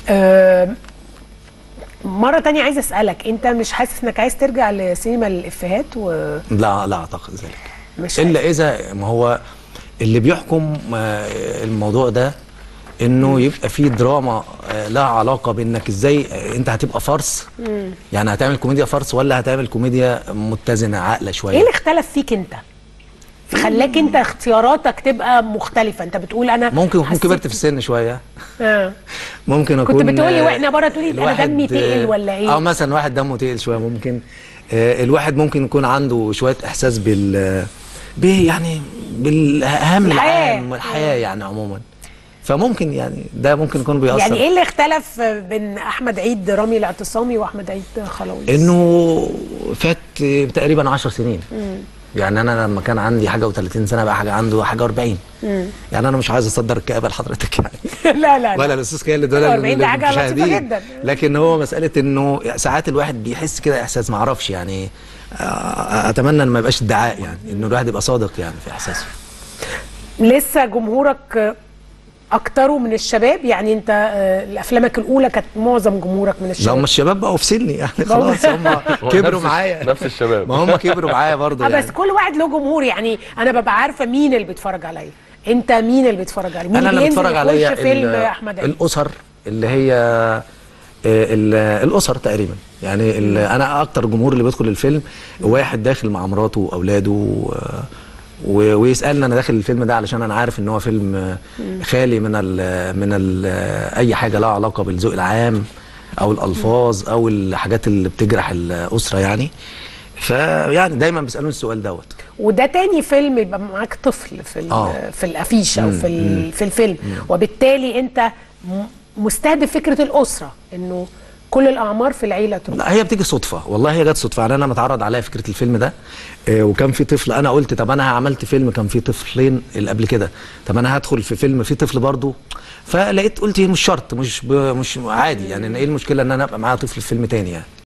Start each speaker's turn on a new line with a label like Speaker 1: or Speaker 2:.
Speaker 1: آه، مرة تانية عايز أسألك أنت مش حاسس إنك عايز ترجع لسينما الإفيهات و
Speaker 2: لا لا اعتقد ذلك
Speaker 1: مش
Speaker 2: الا اذا ما هو اللي بيحكم آه، الموضوع ده انه يبقى فيه دراما آه، لها علاقه بانك ازاي آه، انت هتبقى فرس يعني هتعمل كوميديا فرس ولا هتعمل كوميديا متزنه عاقله
Speaker 1: ايه
Speaker 2: شويه
Speaker 1: اللي اختلف فيك انت؟ خلاك انت اختياراتك تبقى مختلفة انت بتقول انا
Speaker 2: ممكن اكون
Speaker 1: حسيت-
Speaker 2: كبرت في السن شويه
Speaker 1: آه.
Speaker 2: ممكن اكون
Speaker 1: كنت بتقولي
Speaker 2: آه،
Speaker 1: واحنا بره تقولي انا
Speaker 2: الواحد،
Speaker 1: دمي تقل
Speaker 2: آه،
Speaker 1: ولا ايه؟
Speaker 2: اه مثلا واحد دمه تقل شويه ممكن آه، الواحد ممكن يكون عنده شويه احساس بال ب يعني بالاهم
Speaker 1: الحياة.
Speaker 2: العام والحياه يعني عموما فممكن يعني ده ممكن يكون بيأثر
Speaker 1: يعني ايه اللي اختلف بين احمد عيد رامي الاعتصامي واحمد عيد خلاويص؟
Speaker 2: انه فات تقريبا 10 سنين يعني انا لما كان عندي حاجه و30 سنه بقى حاجه عنده حاجه و40 يعني انا مش عايز اصدر الكآبه لحضرتك يعني
Speaker 1: لا لا
Speaker 2: ولا
Speaker 1: لا
Speaker 2: الاستاذ خالد ولا
Speaker 1: 40 ده حاجة لطيفة
Speaker 2: المشاهدين.
Speaker 1: جدا.
Speaker 2: لكن هو مساله انه ساعات الواحد بيحس كده احساس ما اعرفش يعني آه، اتمنى ان ما يبقاش ادعاء يعني انه الواحد يبقى صادق يعني في احساسه
Speaker 1: لسه جمهورك اكتره من الشباب يعني انت آه، افلامك الاولى كانت معظم جمهورك من
Speaker 2: لا
Speaker 1: الشباب
Speaker 2: هم الشباب بقوا في سني يعني خلاص هم
Speaker 3: هو
Speaker 2: كبروا
Speaker 3: نفس-
Speaker 2: معايا
Speaker 3: نفس الشباب.
Speaker 2: ما هم كبروا معايا برضه
Speaker 1: اه
Speaker 2: يعني
Speaker 1: بس كل واحد له جمهور يعني انا ببقى عارفه مين اللي بيتفرج عليا انت مين اللي بيتفرج عليا مين
Speaker 2: انا اللي
Speaker 1: بينزل
Speaker 2: بتفرج
Speaker 1: يخش
Speaker 2: عليا
Speaker 1: فيلم
Speaker 2: ال-
Speaker 1: احمد عيد
Speaker 2: الاسر اللي هي آه، ال- الاسر تقريبا يعني ال- انا اكتر جمهور اللي بيدخل الفيلم واحد داخل مع مراته واولاده و- و- ويسالني انا داخل الفيلم ده علشان انا عارف ان هو فيلم آه، خالي من ال من ال اي حاجه لها علاقه بالذوق العام او الالفاظ او الحاجات اللي بتجرح الاسره يعني فيعني دايما بيسالوني السؤال دوت
Speaker 1: وده تاني فيلم يبقى معاك طفل في ال-
Speaker 2: آه.
Speaker 1: في الافيش او في ال- في الفيلم وبالتالي انت م- مستهدف فكره الاسره انه كل الاعمار في العيله تروح
Speaker 2: لا هي بتيجي صدفه والله هي جت صدفه يعني انا متعرض عليا فكره الفيلم ده آه، وكان في طفل انا قلت طب انا عملت فيلم كان فيه طفلين اللي قبل كده طب انا هدخل في فيلم فيه طفل برضه فلقيت قلت مش شرط مش ب... مش عادي يعني ايه المشكله ان انا ابقى معايا طفل في فيلم تاني يعني